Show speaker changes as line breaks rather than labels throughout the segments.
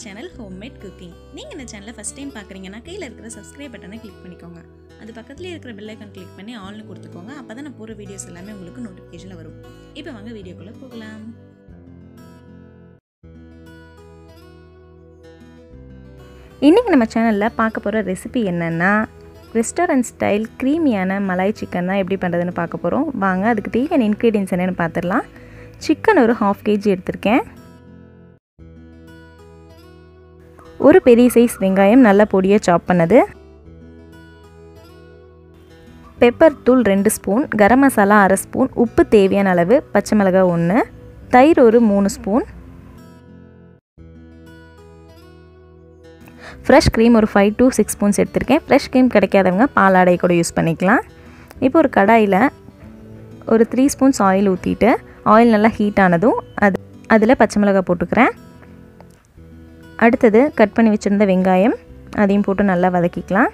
channel homemade cooking நீங்கள் இந்த சேனலை ஃபஸ்ட் டைம் பார்க்குறீங்கன்னா கீழே இருக்கிற சப்ஸ்கிரைப் பட்டனை கிளிக் பண்ணிக்கோங்க அது பக்கத்துலேயே இருக்கிற பெல் ஐக்கான் கிளிக் பண்ணி ஆல்னு கொடுத்துக்கோங்க அப்போ தான் நான் போகிற வீடியோஸ் எல்லாமே உங்களுக்கு நோட்டிஃபிகேஷனில் வரும் இப்போ வாங்க வீடியோக்குள்ளே போகலாம்
இன்றைக்கி நம்ம சேனலில் பார்க்க போகிற ரெசிபி என்னென்னா ரெஸ்டாரண்ட் ஸ்டைல் க்ரீமியான மலாய் சிக்கன் தான் எப்படி பண்ணுறதுன்னு பார்க்க போகிறோம் வாங்க அதுக்கு தேவையான இன்க்ரீடியன்ஸ் என்னென்னு பார்த்துடலாம் சிக்கன் ஒரு ஹாஃப் கேஜி எடுத்திருக்கேன் ஒரு பெரிய சைஸ் வெங்காயம் நல்ல பொடியாக சாப் பண்ணது பெப்பர் தூள் ரெண்டு ஸ்பூன் கரம் மசாலா அரை ஸ்பூன் உப்பு தேவையான அளவு பச்சை மிளகாய் ஒன்று தயிர் ஒரு மூணு ஸ்பூன் ஃப்ரெஷ் க்ரீம் ஒரு ஃபைவ் டு சிக்ஸ் ஸ்பூன்ஸ் எடுத்திருக்கேன் ஃப்ரெஷ் க்ரீம் கிடைக்காதவங்க பாலாடை கூட யூஸ் பண்ணிக்கலாம் இப்போ ஒரு கடாயில் ஒரு த்ரீ ஸ்பூன்ஸ் ஆயில் ஊற்றிட்டு ஆயில் நல்லா ஹீட் ஆனதும் அது அதில் பச்சை மிளகாய் போட்டுக்கிறேன் அடுத்தது கட் பண்ணி வச்சுருந்த வெங்காயம் அதையும் போட்டு நல்லா வதக்கிக்கலாம்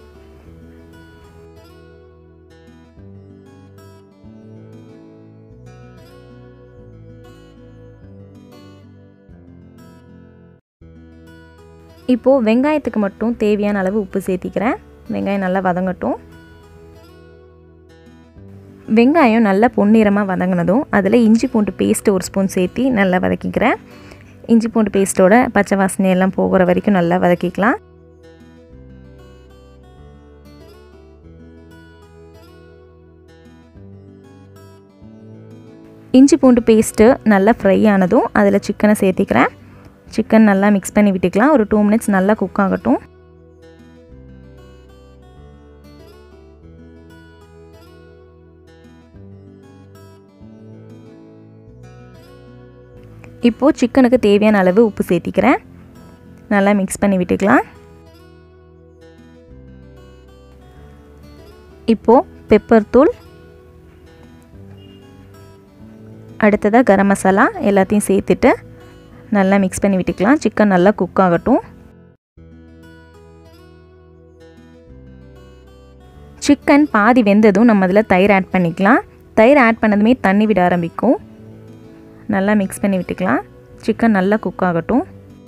இப்போது வெங்காயத்துக்கு மட்டும் தேவையான அளவு உப்பு சேர்த்திக்கிறேன் வெங்காயம் நல்லா வதங்கட்டும் வெங்காயம் நல்லா பொன்னிறமாக வதங்கினதும் அதில் இஞ்சி பூண்டு பேஸ்ட்டு ஒரு ஸ்பூன் சேர்த்தி நல்லா வதக்கிக்கிறேன் இஞ்சி பூண்டு பேஸ்ட்டோட பச்சை வாசனை எல்லாம் போகிற வரைக்கும் நல்லா வதக்கிக்கலாம் இஞ்சி பூண்டு பேஸ்ட்டு நல்லா ஃப்ரை ஆனதும் அதில் சிக்கனை சேர்த்திக்கிறேன் சிக்கன் நல்லா மிக்ஸ் பண்ணி விட்டுக்கலாம் ஒரு டூ மினிட்ஸ் நல்லா குக் ஆகட்டும் இப்போது சிக்கனுக்கு தேவையான அளவு உப்பு சேர்த்திக்கிறேன் நல்லா மிக்ஸ் பண்ணி விட்டுக்கலாம் இப்போது பெப்பர் தூள் அடுத்ததாக கரம் மசாலா எல்லாத்தையும் சேர்த்துட்டு நல்லா மிக்ஸ் பண்ணி விட்டுக்கலாம் சிக்கன் நல்லா குக் ஆகட்டும் சிக்கன் பாதி வெந்ததும் நம்ம அதில் தயிர் ஆட் பண்ணிக்கலாம் தயிர் ஆட் பண்ணதுமே தண்ணி விட ஆரம்பிக்கும் நல்லா மிக்ஸ் பண்ணி விட்டுக்கலாம் சிக்கன் நல்லா குக் ஆகட்டும்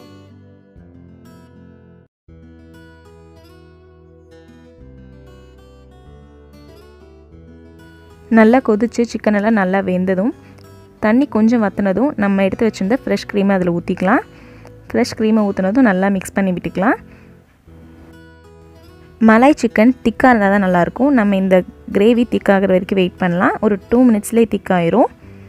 நல்லா கொதித்து சிக்கன் எல்லாம் நல்லா வெந்ததும் தண்ணி கொஞ்சம் வற்றினதும் நம்ம எடுத்து வச்சுருந்த ஃப்ரெஷ் க்ரீமை அதில் ஊற்றிக்கலாம் ஃப்ரெஷ் க்ரீமை ஊற்றினதும் நல்லா மிக்ஸ் பண்ணி விட்டுக்கலாம் மலாய் சிக்கன் திக்காக இருந்தால் தான் நல்லாயிருக்கும் நம்ம இந்த கிரேவி திக்காகிற வரைக்கும் வெயிட் பண்ணலாம் ஒரு டூ மினிட்ஸ்லேயே திக்காயிரும்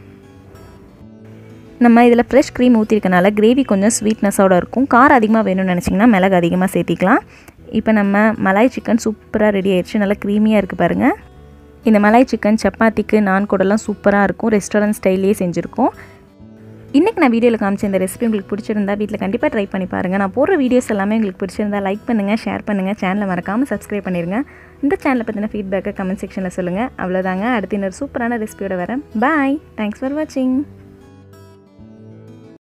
நம்ம இதில் ஃப்ரெஷ் க்ரீம் ஊற்றிருக்கனால கிரேவி கொஞ்சம் ஸ்வீட்னஸோடு இருக்கும் காரம் அதிகமாக வேணும்னு நினச்சிங்கன்னா மிளகு அதிகமாக சேர்த்திக்கலாம் இப்போ நம்ம மலாய் சிக்கன் சூப்பராக ரெடி ஆயிடுச்சு நல்லா க்ரீமியாக இருக்குது பாருங்கள் இந்த மலாய் சிக்கன் சப்பாத்திக்கு நான் கூடலாம் சூப்பராக இருக்கும் ரெஸ்டாரண்ட் ஸ்டைல்லே செஞ்சுருக்கோம் இன்றைக்கி நான் வீடியோவில் காமிச்ச இந்த ரெசிபி உங்களுக்கு பிடிச்சிருந்தா வீட்டில் கண்டிப்பாக ட்ரை பண்ணி பாருங்கள் நான் போடுற வீடியோஸ் எல்லாமே உங்களுக்கு பிடிச்சிருந்தா லைக் பண்ணுங்கள் ஷேர் பண்ணுங்கள் சேனலை மறக்காமல் சப்ஸ்கிரைப் பண்ணிடுங்க இந்த சேனலை பற்றின ஃபீட்பேக்கை கமெண்ட் செக்ஷனில் சொல்லுங்கள் அவ்வளோதாங்க அடுத்து இன்னொரு சூப்பரான ரெசிபியோட வரேன் பாய் தேங்க்ஸ் ஃபார் வாட்சிங்